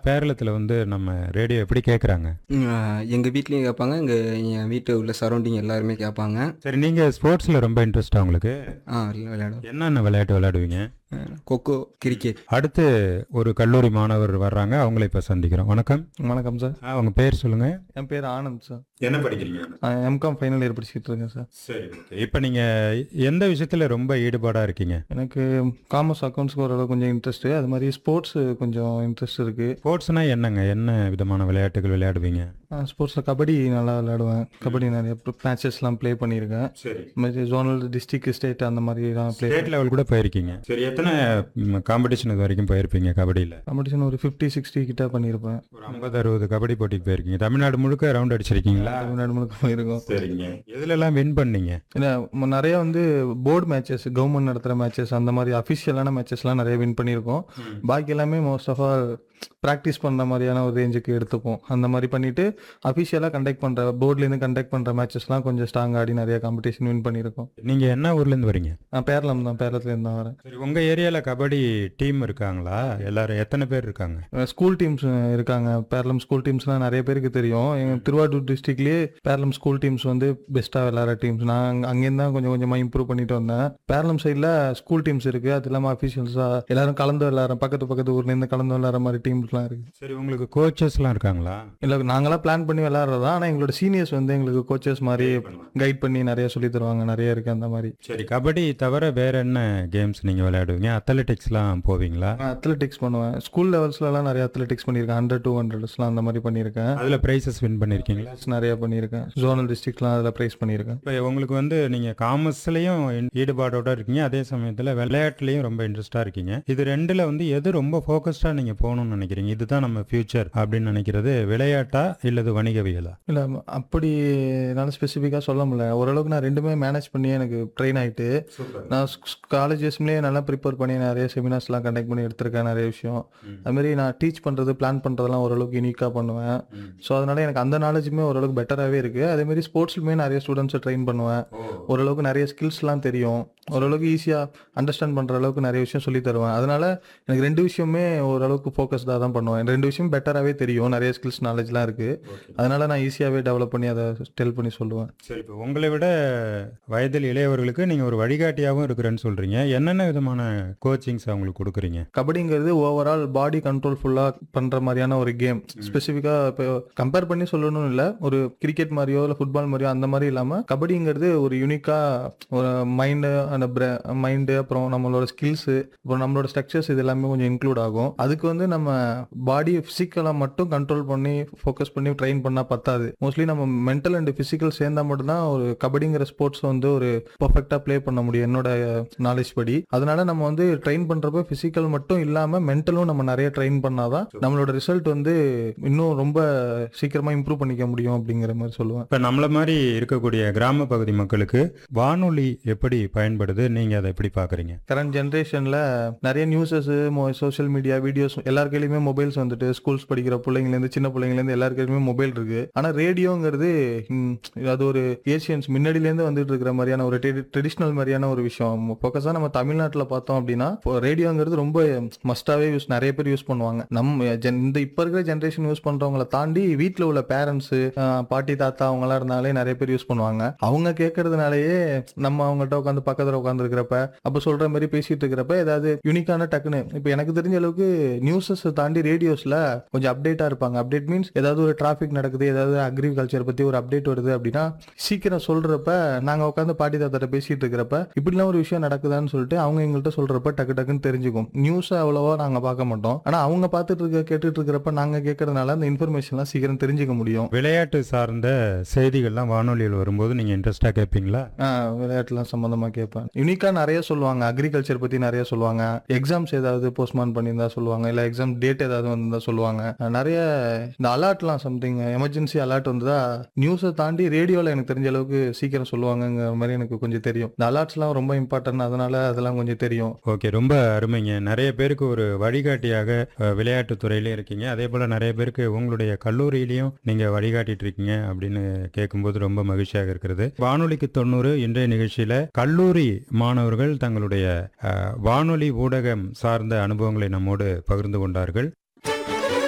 பேரளத்தில் வந்து நம்ம ரேடியோ எப்படி கேட்குறாங்க எங்கள் வீட்லேயும் கேட்பாங்க இங்கே என் வீட்டு உள்ள சரௌண்டிங் எல்லாருமே கேட்பாங்க சரி நீங்கள் ஸ்போர்ட்ஸில் ரொம்ப இன்ட்ரெஸ்டா உங்களுக்கு ஆ விளையாடுவோம் என்னென்ன விளையாட்டு விளையாடுவீங்க கொக்கோ கிரிக்கெட் அடுத்து ஒரு கல்லூரி மாணவர் வர்றாங்க அவங்கள இப்போ சந்திக்கிறோம் வணக்கம் வணக்கம் சார் ஆ, உங்க பேர் சொல்லுங்க என் பேர் ஆனந்த் சார் என்ன படிக்கிறீங்க எம்காம் ஃபைனல் இயர் படிச்சுட்டு இருக்கேன் சார் சரி ஓகே இப்போ நீங்கள் எந்த விஷயத்தில் ரொம்ப ஈடுபாடாக இருக்கீங்க எனக்கு காமர்ஸ் அக்கௌண்ட்ஸ்க்கு ஓரளவு கொஞ்சம் இன்ட்ரெஸ்ட் அது மாதிரி ஸ்போர்ட்ஸ் கொஞ்சம் இன்ட்ரெஸ்ட் இருக்கு ஸ்போர்ட்ஸ்னா என்னங்க என்ன விதமான விளையாட்டுகள் விளையாடுவீங்க ஸ்போர்ட்ஸில் கபடி நல்லா விளையாடுவேன் கபடி நிறைய மேட்சஸ்லாம் ப்ளே பண்ணியிருக்கேன் சரி இது மாதிரி ஜோனல் டிஸ்ட்ரிக்ட் ஸ்டேட் அந்த மாதிரிலாம் ப்ளே ஸ்டேட் லெவல் கூட போயிருக்கீங்க சரி எத்தனை காம்படிஷன் இது வரைக்கும் போயிருப்பீங்க கபடியில் காம்படிஷன் ஒரு ஃபிஃப்டி சிக்ஸ்டி கிட்ட பண்ணியிருப்பேன் ஒரு ஐம்பது அறுபது கபடி போட்டிக்கு போயிருக்கீங்க தமிழ்நாடு முழுக்க ரவுண்ட் அடிச்சிருக்கீங்களா தமிழ்நாடு முழுக்க போயிருக்கோம் சரிங்க எதுலெல்லாம் வின் பண்ணீங்க ஏன்னா ம- நிறைய வந்து போர்டு மேட்சஸ் கவர்மெண்ட் நடத்துகிற மேட்சஸ் அந்த மாதிரி அஃபிஷியலான மேட்சஸ்லாம் நிறைய வின் பண்ணியிருக்கோம் பாக்கி எல்லாமே மோஸ்ட் ஆஃப் ஆல் ப்ராக்டிஸ் பண்ணுற மாதிரியான ஒரு ரேஞ்சுக்கு எடுத்துப்போம் அந்த மாதிரி பண்ணிட்டு அஃபிஷியலாக கண்டக்ட் பண்ணுற போர்ட்லேருந்து கண்டக்ட் பண்ணுற மேட்சஸ்லாம் கொஞ்சம் ஸ்ட்ராங் ஆடி நிறைய காம்படிஷன் வின் பண்ணியிருக்கோம் நீங்க என்ன ஊர்ல இருந்து வரீங்க நான் பேரளம் தான் பேரளத்துலேருந்து தான் வரேன் சரி உங்க ஏரியால கபடி டீம் இருக்காங்களா எல்லாரும் எத்தனை பேர் இருக்காங்க ஸ்கூல் டீம்ஸ் இருக்காங்க பேரளம் ஸ்கூல் டீம்ஸ்லாம் நிறைய பேருக்கு தெரியும் எங்கள் திருவாரூர் டிஸ்ட்ரிக்ட்லேயே பேரளம் ஸ்கூல் டீம்ஸ் வந்து பெஸ்ட்டாக விளையாடுற டீம்ஸ் நான் அங்க- அங்கேருந்து தான் கொஞ்சம் கொஞ்சமாக இம்ப்ரூவ் பண்ணிட்டு வந்தேன் பேரளம் சைடில் ஸ்கூல் டீம்ஸ் இருக்குது அது இல்லாமல் அஃபிஷியல்ஸாக எல்லாரும் கலந்து விளையாடுற பக்கத்து பக்கத்து ஊர்லேருந்து கலந்து விளையாடுற மாதிரி டீம்ஸ்லாம் இருக்குது சரி உங்களுக்கு கோச்சஸ்லாம் இருக்காங்களா இல்லை நாங்களாம் பிளான் பண்ணி விளையாடுறதா ஆனால் எங்களோட சீனியர்ஸ் வந்து எங்களுக்கு கோச்சஸ் மாதிரி கைட் பண்ணி நிறைய சொல்லி தருவாங்க நிறைய இருக்கு அந்த மாதிரி சரி கபடி தவிர வேற என்ன கேம்ஸ் நீங்க விளையாடுவீங்க அத்லெட்டிக்ஸ்லாம் போவீங்களா நான் அத்லெட்டிக்ஸ் பண்ணுவேன் ஸ்கூல் லெவல்ஸ்லலாம் நிறைய அத்லெட்டிக்ஸ் பண்ணியிருக்கேன் ஹண்ட்ரட் டூ ஹண்ட்ரட்ஸ்லாம் அந்த மாதிரி பண்ணியிருக்கேன் அதுல பிரைசஸ் வின் பண்ணிருக்கீங்களா நிறைய பண்ணியிருக்கேன் ஜோனல் டிஸ்ட்ரிக்ட்லாம் அதில் ப்ரைஸ் பண்ணியிருக்கேன் இப்போ உங்களுக்கு வந்து நீங்க காமர்ஸ்லயும் ஈடுபாடோட இருக்கீங்க அதே சமயத்துல விளையாட்டுலயும் ரொம்ப இன்ட்ரெஸ்டா இருக்கீங்க இது ரெண்டுல வந்து எது ரொம்ப ஃபோக்கஸ்டா நீங்க போகணும்னு நினைக்கிறீங்க இதுதான் நம்ம ஃபியூச்சர் அப்படின்னு நினைக்கிறது விளையாட்டா இல்லது வணிகவியலா இல்லை அப்படி என்னால் ஸ்பெசிஃபிக்காக சொல்ல முடியல ஓரளவுக்கு நான் ரெண்டுமே மேனேஜ் பண்ணி எனக்கு ட்ரெயின் ஆகிட்டு நான் காலேஜஸ்லேயே நல்லா ப்ரிப்பேர் பண்ணி நிறைய செமினார்ஸ்லாம் கண்டக்ட் பண்ணி எடுத்திருக்கேன் நிறைய விஷயம் அது மாதிரி நான் டீச் பண்ணுறது பிளான் பண்ணுறதெல்லாம் ஓரளவுக்கு யூனிக்காக பண்ணுவேன் ஸோ அதனால எனக்கு அந்த நாலேஜுமே ஓரளவுக்கு பெட்டராகவே இருக்குது அதே மாதிரி ஸ்போர்ட்ஸ்லுமே நிறைய ஸ்டூடெண்ட்ஸை ட்ரெயின் பண்ணுவேன் ஓரளவுக்கு நிறைய ஸ்கில்ஸ்லாம் தெரியும் ஓரளவுக்கு ஈஸியாக அண்டர்ஸ்டாண்ட் பண்ணுற அளவுக்கு நிறைய விஷயம் சொல்லி தருவேன் அதனால எனக்கு ரெண்டு விஷயமே ஓரளவுக்கு ஃபோக்கஸ்டாக தான் பண்ணுவேன் ரெண்டு விஷயம் பெட்டராகவே தெரியும் நிறைய ஸ்கில்ஸ் நாலேஜ்லாம் இருக்குது அதனால நான் ஈஸியாகவே டெவலப் பண்ணி அதை டெல் பண்ணி சொல்லுவேன் சரி இப்போ உங்களை விட வயதில் இளையவர்களுக்கு நீங்க ஒரு வழிகாட்டியாகவும் இருக்கிறேன்னு சொல்றீங்க என்னென்ன விதமான கோச்சிங்ஸ் அவங்களுக்கு கொடுக்குறீங்க கபடிங்கிறது ஓவரால் பாடி கண்ட்ரோல் ஃபுல்லாக பண்ணுற மாதிரியான ஒரு கேம் ஸ்பெசிஃபிக்காக இப்போ கம்பேர் பண்ணி சொல்லணும்னு இல்லை ஒரு கிரிக்கெட் மாதிரியோ இல்லை ஃபுட்பால் மாதிரியோ அந்த மாதிரி இல்லாமல் கபடிங்கிறது ஒரு யூனிக்காக ஒரு மைண்டு அந்த மைண்டு அப்புறம் நம்மளோட ஸ்கில்ஸு அப்புறம் நம்மளோட ஸ்ட்ரக்சர்ஸ் இது எல்லாமே கொஞ்சம் இன்க்ளூட் ஆகும் அதுக்கு வந்து நம்ம பாடி ஃபிசிக்கலாக மட்டும் கண்ட்ரோல் பண்ணி ஃபோக்கஸ் பண்ணி ட்ரெயின் பண்ணால் பத்தாது மோஸ்ட்லி நம்ம மென்டல் அண்ட் ஃபிசிக்கல் சேர்ந்தா மட்டும்தான் ஒரு கபடிங்கிற ஸ்போர்ட்ஸ் வந்து ஒரு பர்ஃபெக்டாக ப்ளே பண்ண முடியும் என்னோட நாலேஜ் படி அதனால நம்ம வந்து ட்ரெயின் பண்றப்ப பிசிக்கல் மட்டும் இல்லாம மென்டலும் நம்ம நிறைய ட்ரெயின் பண்ணாதான் நம்மளோட ரிசல்ட் வந்து இன்னும் ரொம்ப சீக்கிரமா இம்ப்ரூவ் பண்ணிக்க முடியும் அப்படிங்கிற மாதிரி சொல்லுவேன் இப்போ நம்மள மாதிரி இருக்கக்கூடிய கிராம பகுதி மக்களுக்கு வானொலி எப்படி பயன்படுது நீங்க அதை எப்படி பாக்குறீங்க கரண்ட் ஜென்ரேஷன்ல நிறைய நியூஸஸ் சோஷியல் மீடியா வீடியோஸ் எல்லார் கையிலுமே மொபைல்ஸ் வந்துட்டு ஸ்கூல்ஸ் படிக்கிற பிள்ளைங்கல இருந்து சின்ன பிள்ளைங்கல இருந்து எல்லார் கையிலுமே மொபைல் இருக்கு ஆனா ரேடியோங்கிறது ம், அது ஒரு ஏசியன்ஸ் முன்னாடில இருந்து வந்துட்டு இருக்கிற மாதிரியான ஒரு ட்ரெடிஷ்னல் மாதிரியான ஒரு விஷயம் ஃபோக்கஸா நம்ம தமிழ்நாட்டுல பார்த்தோம் அப்படின்னா ரேடியோங்கிறது ரொம்ப மஸ்டாவே யூஸ் நிறைய பேர் யூஸ் பண்ணுவாங்க நம்ம gen- இந்த இப்ப இருக்கிற ஜென்ரேஷன் யூஸ் பண்றவங்கள தாண்டி வீட்ல உள்ள பேரண்ட்ஸ் பாட்டி தாத்தா அவங்க எல்லாம் இருந்தாலே நிறைய பேர் யூஸ் பண்ணுவாங்க அவங்க கேட்கறதுனாலயே நம்ம அவங்கள்ட்ட உட்காந்து பக்கத்துல உட்காந்து இருக்கிறப்ப அப்ப சொல்ற மாதிரி பேசிட்டு இருக்கிறப்ப ஏதாவது யூனிக்கான டக்குன்னு இப்ப எனக்கு தெரிஞ்ச அளவுக்கு நியூஸஸ் தாண்டி ரேடியோஸ்ல கொஞ்சம் அப்டேட்டா இருப்பாங்க அப்டேட் மீன்ஸ் ஏதாவது ஒரு டிராபிக் நடக்குது ஏதாவது அக்ரிகல்ச்சர் பத்தி ஒரு அப்டேட் வருது அப்படின்னா சீக்கிரம் சொல்றப்ப நாங்க உட்காந்து பாட்டி தாத்தாட்ட பேசிட்டு இருக்கிறப்ப இப்படிலாம் ஒரு விஷயம் நடக்குதான்னு சொல்லிட்டு அவங்க எங்கள்கிட்ட சொல்றப்ப டக்கு டக்குன்னு தெரிஞ்சுக்கும் நியூஸ் அவ்வளவா நாங்க பார்க்க மாட்டோம் ஆனா அவங்க பார்த்துட்டு இருக்க கேட்டுட்டு இருக்கிறப்ப நாங்க கேட்கறதுனால அந்த இன்ஃபர்மேஷன்லாம் சீக்கிரம் தெரிஞ்சுக்க முடியும் விளையாட்டு சார்ந்த செய்திகள்லாம் வானொலியில் வரும்போது நீங்க இன்ட்ரெஸ்டா கேட்பீங்களா ஆஹ் விளையாட்டுலாம் சம்பந்தமா கேட்பேன் யூனிக்கா நிறைய சொல்லுவாங்க அக்ரிகல்ச்சர் பத்தி நிறைய சொல்லுவாங்க எக்ஸாம்ஸ் ஏதாவது போஸ்ட்மான் பண்ணியிருந்தா சொல்லுவாங்க இல்ல எக்ஸாம் டேட் ஏதாவது வந்திருந்தா சொல்லுவாங்க அஹ் நிறைய இந்த அலர்ட்லாம் சம்திங் எமர்ஜென்சி அலர்ட் வந்ததா நியூஸை தாண்டி ரேடியோல எனக்கு தெரிஞ்ச அளவுக்கு சீக்கிரம் சொல்லுவாங்கங்கிற மாதிரி எனக்கு கொஞ்சம் தெரியும் இந்த அலர்ட்ஸ்லாம் ரொம்ப இம்பார்ட்டன்ட் அதனால அதெல்லாம் கொஞ்சம் தெரியும் ஓகே ரொம்ப அருமைங்க நிறைய பேருக்கு ஒரு வழிகாட்டியாக அஹ், விளையாட்டுத் துறையிலையும் இருக்கீங்க அதே போல நிறைய பேருக்கு உங்களுடைய கல்லூரியிலையும் நீங்க வழிகாட்டிட்டு இருக்கீங்க அப்படின்னு கேட்கும்போது ரொம்ப மகிழ்ச்சியாக இருக்கிறது வானொலிக்கு தொண்ணூறு இன்றைய நிகழ்ச்சியில கல்லூரி மாணவர்கள் தங்களுடைய அஹ், வானொலி ஊடகம் சார்ந்த அனுபவங்களை நம்மோடு பகிர்ந்து கொண்டார்கள்